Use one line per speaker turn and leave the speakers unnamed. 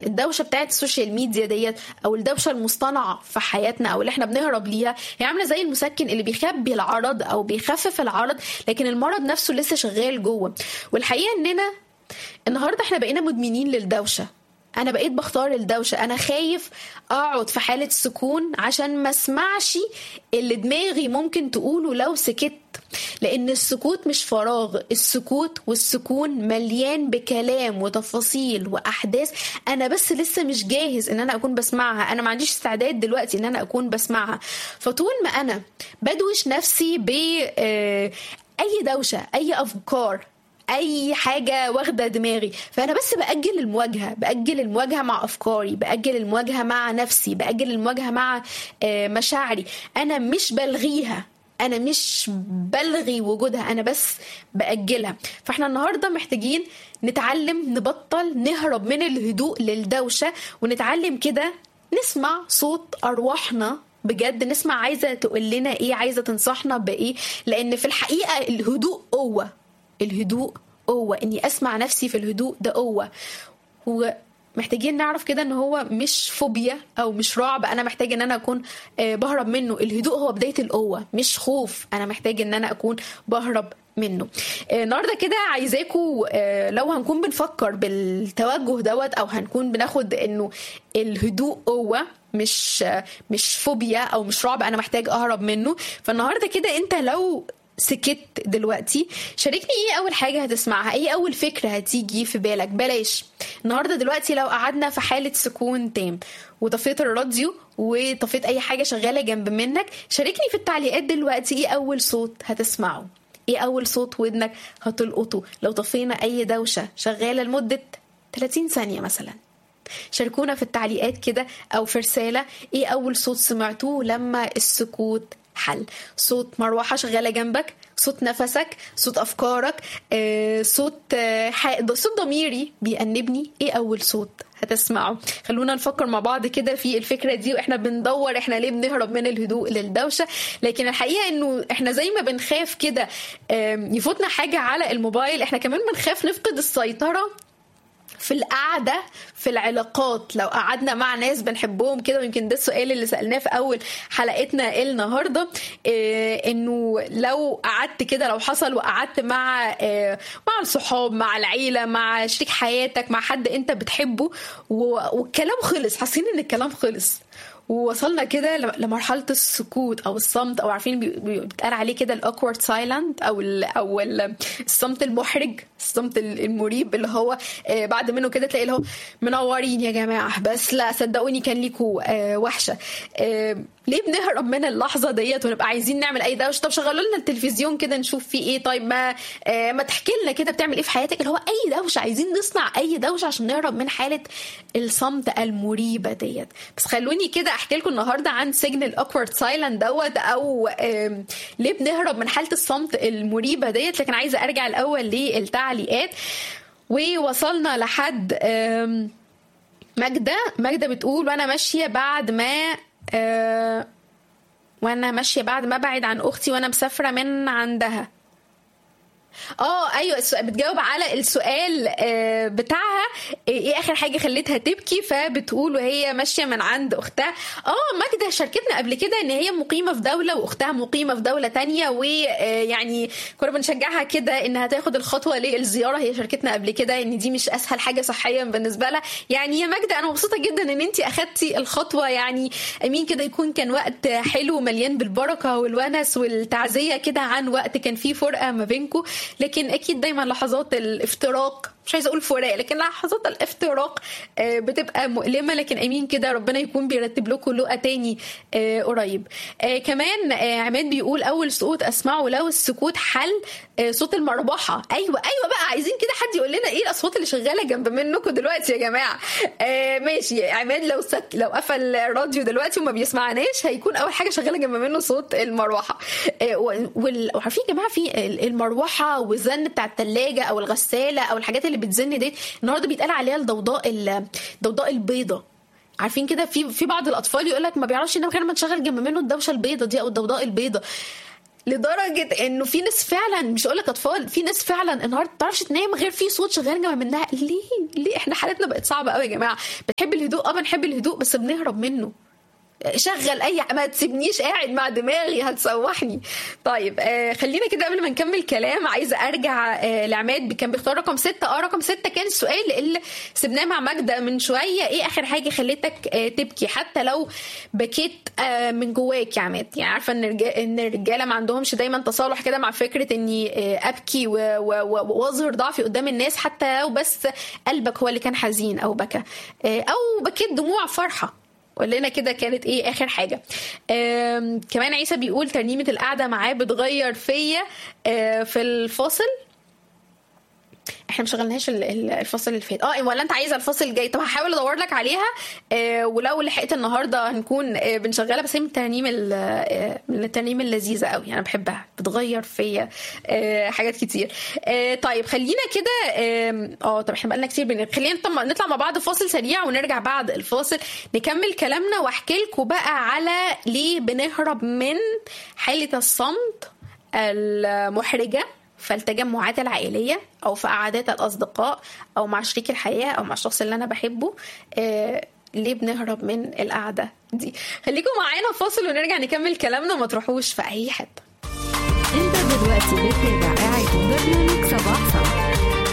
الدوشه بتاعت السوشيال ميديا ديت او الدوشه المصطنعه في حياتنا او اللي احنا بنهرب ليها هي عامله زي المسكن اللي بيخبي العرض او بيخفف العرض لكن المرض نفسه لسه شغال جوه والحقيقه اننا النهارده احنا بقينا مدمنين للدوشه انا بقيت بختار الدوشه انا خايف اقعد في حاله سكون عشان ما اسمعش اللي دماغي ممكن تقوله لو سكت لان السكوت مش فراغ السكوت والسكون مليان بكلام وتفاصيل واحداث انا بس لسه مش جاهز ان انا اكون بسمعها انا ما عنديش استعداد دلوقتي ان انا اكون بسمعها فطول ما انا بدوش نفسي ب اي دوشه اي افكار اي حاجه واخده دماغي فانا بس باجل المواجهه باجل المواجهه مع افكاري باجل المواجهه مع نفسي باجل المواجهه مع مشاعري انا مش بلغيها انا مش بلغي وجودها انا بس باجلها فاحنا النهارده محتاجين نتعلم نبطل نهرب من الهدوء للدوشه ونتعلم كده نسمع صوت ارواحنا بجد نسمع عايزه تقول لنا ايه عايزه تنصحنا بايه لان في الحقيقه الهدوء قوه الهدوء قوة إني أسمع نفسي في الهدوء ده قوة ومحتاجين نعرف كده إن هو مش فوبيا أو مش رعب أنا محتاج إن أنا أكون بهرب منه الهدوء هو بداية القوة مش خوف أنا محتاج إن أنا أكون بهرب منه النهارده كده عايزاكم لو هنكون بنفكر بالتوجه دوت او هنكون بناخد انه الهدوء قوه مش مش فوبيا او مش رعب انا محتاج اهرب منه فالنهارده كده انت لو سكت دلوقتي شاركني ايه اول حاجه هتسمعها ايه اول فكره هتيجي في بالك بلاش النهارده دلوقتي لو قعدنا في حاله سكون تام وطفيت الراديو وطفيت اي حاجه شغاله جنب منك شاركني في التعليقات دلوقتي ايه اول صوت هتسمعه ايه اول صوت ودنك هتلقطه لو طفينا اي دوشه شغاله لمده 30 ثانيه مثلا شاركونا في التعليقات كده او في رساله ايه اول صوت سمعتوه لما السكوت حل صوت مروحة شغالة جنبك صوت نفسك صوت أفكارك آه، صوت آه، ح- صوت ضميري بيأنبني إيه أول صوت هتسمعه خلونا نفكر مع بعض كده في الفكرة دي وإحنا بندور إحنا ليه بنهرب من الهدوء للدوشة لكن الحقيقة إنه إحنا زي ما بنخاف كده آم، يفوتنا حاجة على الموبايل إحنا كمان بنخاف نفقد السيطرة في القعدة في العلاقات لو قعدنا مع ناس بنحبهم كده ويمكن ده السؤال اللي سألناه في أول حلقتنا النهاردة إيه إنه لو قعدت كده لو حصل وقعدت مع إيه مع الصحاب مع العيلة مع شريك حياتك مع حد أنت بتحبه و- والكلام خلص حاسين إن الكلام خلص ووصلنا كده ل- لمرحله السكوت او الصمت او عارفين بي- بي- بيتقال عليه كده الاوكورد سايلنت او ال او ال الصمت المحرج الصمت ال- المريب اللي هو آه، بعد منه كده تلاقي اللي هو منورين يا جماعه بس لا صدقوني كان ليكوا آه، وحشه آه، ليه بنهرب من اللحظه ديت ونبقى عايزين نعمل اي دوشه طب شغلوا لنا التلفزيون كده نشوف فيه ايه طيب ما آه، ما تحكي لنا كده بتعمل ايه في حياتك اللي هو اي دوشه عايزين نصنع اي دوشه عشان نهرب من حاله الصمت المريبه ديت بس خلوني كده احكي لكم النهارده عن سجن الاكورد سايلنت دوت او آم، ليه بنهرب من حاله الصمت المريبه ديت لكن عايزه ارجع الاول للتعليقات ووصلنا لحد آم، ماجدة ماجدة بتقول وانا ماشية بعد ما آه، وانا ماشية بعد ما ابعد عن اختي وانا مسافرة من عندها اه ايوه السؤال بتجاوب على السؤال آه، بتاعها ايه اخر حاجه خلتها تبكي فبتقول وهي ماشيه من عند اختها اه ماجده شاركتنا قبل كده ان هي مقيمه في دوله واختها مقيمه في دوله تانية ويعني كنا بنشجعها كده انها تاخد الخطوه للزياره هي شاركتنا قبل كده ان دي مش اسهل حاجه صحيا بالنسبه لها يعني يا ماجده انا مبسوطه جدا ان انت اخدتي الخطوه يعني امين كده يكون كان وقت حلو مليان بالبركه والونس والتعزيه كده عن وقت كان فيه فرقه ما بينكم لكن اكيد دايما لحظات الافتراق مش عايزه اقول فراق لكن لحظات الافتراق آه، بتبقى مؤلمه لكن امين كده ربنا يكون بيرتب لكم لقى تاني آه، قريب آه، كمان آه، عماد بيقول اول صوت اسمعه لو السكوت حل آه، صوت المربحه ايوه ايوه بقى عايزين كده حد يقول لنا ايه الاصوات اللي شغاله جنب منكم دلوقتي يا جماعه آه، ماشي عماد لو سك لو قفل الراديو دلوقتي وما بيسمعناش هيكون اول حاجه شغاله جنب منه صوت المروحه آه، و- وال- وعارفين يا جماعه في ال- المروحه والزن بتاع الثلاجه او الغساله او الحاجات اللي بتزن ديت النهارده بيتقال عليها الضوضاء ال- الضوضاء البيضاء عارفين كده في في بعض الاطفال يقول لك ما بيعرفش ينام غير ما تشغل جنب منه الدوشه البيضه دي او الضوضاء البيضاء لدرجه انه في ناس فعلا مش هقول لك اطفال في ناس فعلا النهارده ما تعرفش تنام غير في صوت شغال جنب منها ليه ليه احنا حالتنا بقت صعبه قوي يا جماعه بنحب الهدوء اه بنحب الهدوء بس بنهرب منه شغل اي ما تسيبنيش قاعد مع دماغي هتسوحني طيب آه خلينا كده قبل ما نكمل كلام عايزه ارجع آه لعماد كان بيختار رقم ستة اه رقم ستة كان السؤال اللي سبناه مع ماجدة من شويه ايه اخر حاجه خلتك آه تبكي حتى لو بكيت آه من جواك يا عماد يعني عارفه ان الرجاله ان الرجاله ما عندهمش دايما تصالح كده مع فكره اني آه ابكي واظهر ضعفي قدام الناس حتى لو بس قلبك هو اللي كان حزين او بكى آه او بكيت دموع فرحه قول لنا كده كانت ايه اخر حاجه كمان عيسى بيقول ترنيمه القعده معاه بتغير فيا في الفاصل احنا ما شغلناش الفصل اللي فات اه ولا انت عايزه الفصل الجاي طب هحاول ادور لك عليها آه ولو لحقت النهارده هنكون آه بنشغلها بس هي من الترانيم آه من الترانيم اللذيذه قوي انا يعني بحبها بتغير فيا آه حاجات كتير آه طيب خلينا كده اه طب احنا بقالنا كتير بن... خلينا نطلع مع بعض فاصل سريع ونرجع بعد الفاصل نكمل كلامنا واحكي لكم بقى على ليه بنهرب من حاله الصمت المحرجه في التجمعات العائلية أو في قعدات الأصدقاء أو مع شريك الحياة أو مع الشخص اللي أنا بحبه آه ليه بنهرب من القعدة دي خليكم معانا فاصل ونرجع نكمل كلامنا ما تروحوش في أي حتة
انت دلوقتي بتتابع قاعد برنامج صباح صباح